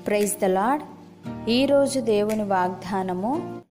praise the lord ఈరోజు దేవుని వాగ్దానము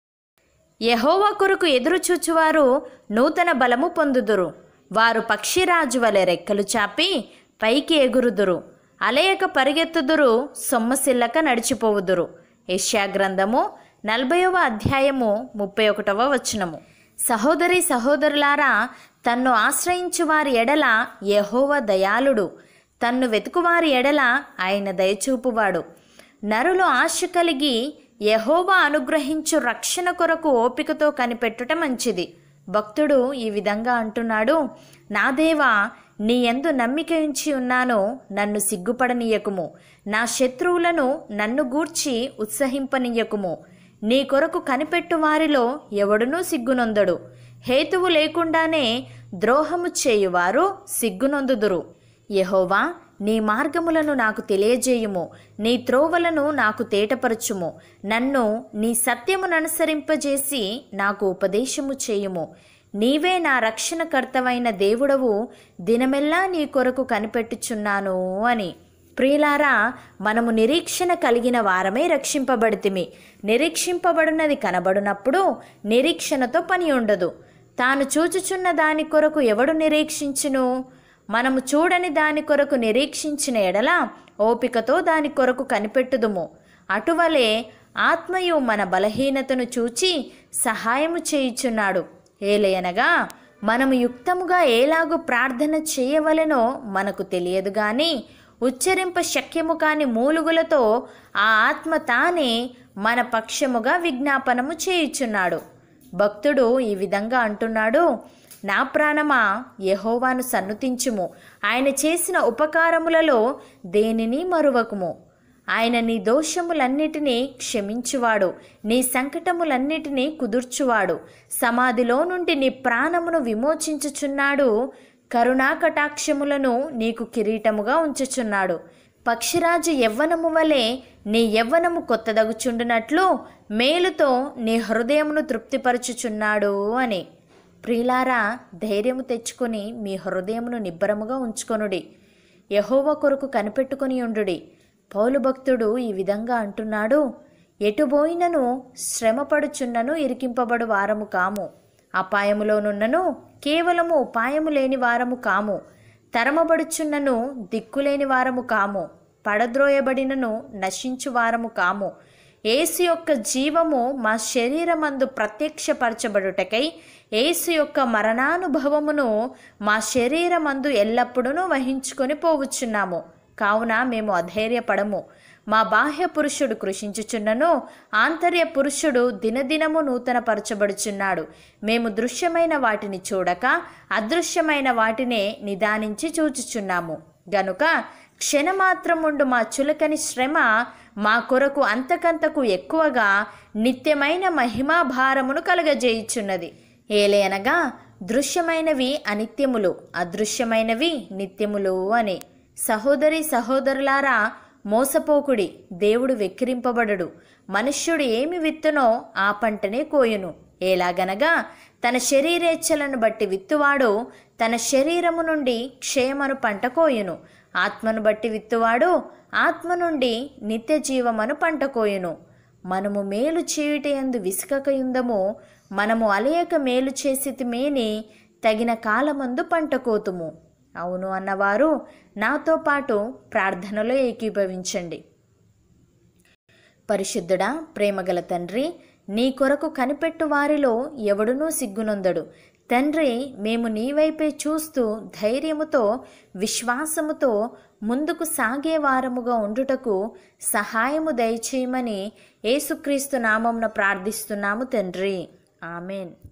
యహోవా కొరకు ఎదురు చూచువారు నూతన బలము పొందుదురు వారు పక్షిరాజు వలె రెక్కలు చాపి పైకి ఎగురుదురు అలయక పరిగెత్తుదురు సొమ్మసిల్లక నడిచిపోవుదురు యెషయా గ్రంథము నలభైవ అధ్యాయము ముప్పై ఒకటవ వచనము సహోదరి సహోదరులారా తన్ను ఆశ్రయించు వారి ఎడల యహోవ దయాళుడు తన్ను వెతుకువారి ఎడల ఆయన దయచూపువాడు నరులు ఆశ కలిగి యహోవా అనుగ్రహించు రక్షణ కొరకు ఓపికతో కనిపెట్టుట మంచిది భక్తుడు ఈ విధంగా అంటున్నాడు నా దేవా నీ ఎందు నమ్మిక ఉంచి ఉన్నాను నన్ను సిగ్గుపడనీయకుము నా శత్రువులను నన్ను గూర్చి ఉత్సహింపనీయకుము నీ కొరకు కనిపెట్టు వారిలో ఎవడునూ సిగ్గునొందడు హేతువు లేకుండానే ద్రోహము చేయువారు సిగ్గునొందుదురు యహోవా నీ మార్గములను నాకు తెలియజేయుము నీ త్రోవలను నాకు తేటపరచుము నన్ను నీ సత్యమును అనుసరింపజేసి నాకు ఉపదేశము చేయుము నీవే నా రక్షణకర్తవైన దేవుడవు దినమెల్లా నీ కొరకు కనిపెట్టుచున్నాను అని ప్రియులారా మనము నిరీక్షణ కలిగిన వారమే రక్షింపబడితిమి నిరీక్షింపబడినది కనబడినప్పుడు నిరీక్షణతో పని ఉండదు తాను చూచుచున్న దాని కొరకు ఎవడు నిరీక్షించును మనము చూడని దాని కొరకు నిరీక్షించిన ఎడల ఓపికతో దాని కొరకు కనిపెట్టుదుము అటువలే ఆత్మయు మన బలహీనతను చూచి సహాయము చేయుచున్నాడు ఏలయనగా మనము యుక్తముగా ఏలాగు ప్రార్థన చేయవలెనో మనకు తెలియదు గాని ఉచ్చరింప శక్యము కాని మూలుగులతో ఆ ఆత్మ తానే మన పక్షముగా విజ్ఞాపనము చేయుచున్నాడు భక్తుడు ఈ విధంగా అంటున్నాడు నా ప్రాణమా యహోవాను సన్నుతించుము ఆయన చేసిన ఉపకారములలో దేనిని మరువకుము ఆయన నీ దోషములన్నిటినీ క్షమించువాడు నీ సంకటములన్నిటినీ కుదుర్చువాడు సమాధిలో నుండి నీ ప్రాణమును విమోచించుచున్నాడు కరుణా కటాక్షములను నీకు కిరీటముగా ఉంచుచున్నాడు పక్షిరాజు యవ్వనము వలె నీ యవ్వనము కొత్తదగుచుండునట్లు మేలుతో నీ హృదయమును తృప్తిపరచుచున్నాడు అని ప్రియులారా ధైర్యము తెచ్చుకొని మీ హృదయమును నిబ్బరముగా ఉంచుకొనుడి యహోవ కొరకు కనిపెట్టుకొని ఉండుడి పౌలు భక్తుడు ఈ విధంగా అంటున్నాడు ఎటుబోయినను శ్రమపడుచున్నను ఇరికింపబడు వారము కాము అపాయములోనున్నను కేవలము ఉపాయము లేని వారము కాము తరమబడుచున్నను దిక్కులేని వారము కాము పడద్రోయబడినను నశించు వారము కాము ఏసు యొక్క జీవము మా శరీరమందు ప్రత్యక్షపరచబడుటకై ఏసు యొక్క మరణానుభవమును మా శరీరమందు ఎల్లప్పుడూ వహించుకొని పోవచ్చున్నాము కావున మేము అధైర్యపడము మా బాహ్య పురుషుడు కృషించుచున్నను ఆంతర్య పురుషుడు దినదినము నూతనపరచబడుచున్నాడు మేము దృశ్యమైన వాటిని చూడక అదృశ్యమైన వాటినే నిదానించి చూచుచున్నాము గనుక క్షణమాత్రముండు మా చులకని శ్రమ మా కొరకు అంతకంతకు ఎక్కువగా నిత్యమైన మహిమా భారమును కలుగజేయుచున్నది ఏలేనగా దృశ్యమైనవి అనిత్యములు అదృశ్యమైనవి నిత్యములు అని సహోదరి సహోదరులారా మోసపోకుడి దేవుడు వెక్కిరింపబడడు మనుష్యుడు ఏమి విత్తునో ఆ పంటనే కోయును ఎలాగనగా తన శరీరేచ్ఛలను బట్టి విత్తువాడు తన శరీరము నుండి క్షయమను పంట కోయును ఆత్మను బట్టి విత్తువాడు ఆత్మ నుండి నిత్య జీవమను పంట కోయును మనము మేలు చేయుటయందు విసుకకయుందము మనము అలయక మేలు చేసితిమేని తగిన కాలమందు పంట కోతుము అవును అన్నవారు నాతో పాటు ప్రార్థనలో ఏకీభవించండి పరిశుద్ధుడా ప్రేమగల తండ్రి నీ కొరకు కనిపెట్టు వారిలో ఎవడునూ సిగ్గునొందడు తండ్రి మేము నీ వైపే చూస్తూ ధైర్యముతో విశ్వాసముతో ముందుకు సాగే వారముగా ఉండుటకు సహాయము దయచేయమని యేసుక్రీస్తు నామంన ప్రార్థిస్తున్నాము తండ్రి ఆమెన్